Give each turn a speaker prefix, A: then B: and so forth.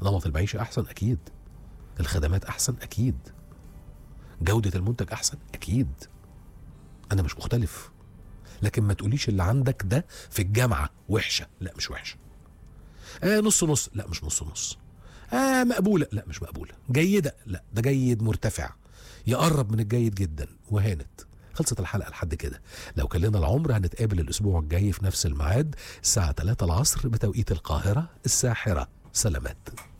A: نمط المعيشه احسن اكيد الخدمات احسن اكيد جوده المنتج احسن اكيد انا مش مختلف لكن ما تقوليش اللي عندك ده في الجامعه وحشه لا مش وحشه آه نص نص لا مش نص نص آه مقبوله لا مش مقبوله جيده لا ده جيد مرتفع يقرب من الجيد جدا وهانت خلصت الحلقه لحد كده لو كان لنا العمر هنتقابل الاسبوع الجاي في نفس الميعاد الساعه 3 العصر بتوقيت القاهره الساحره سلامات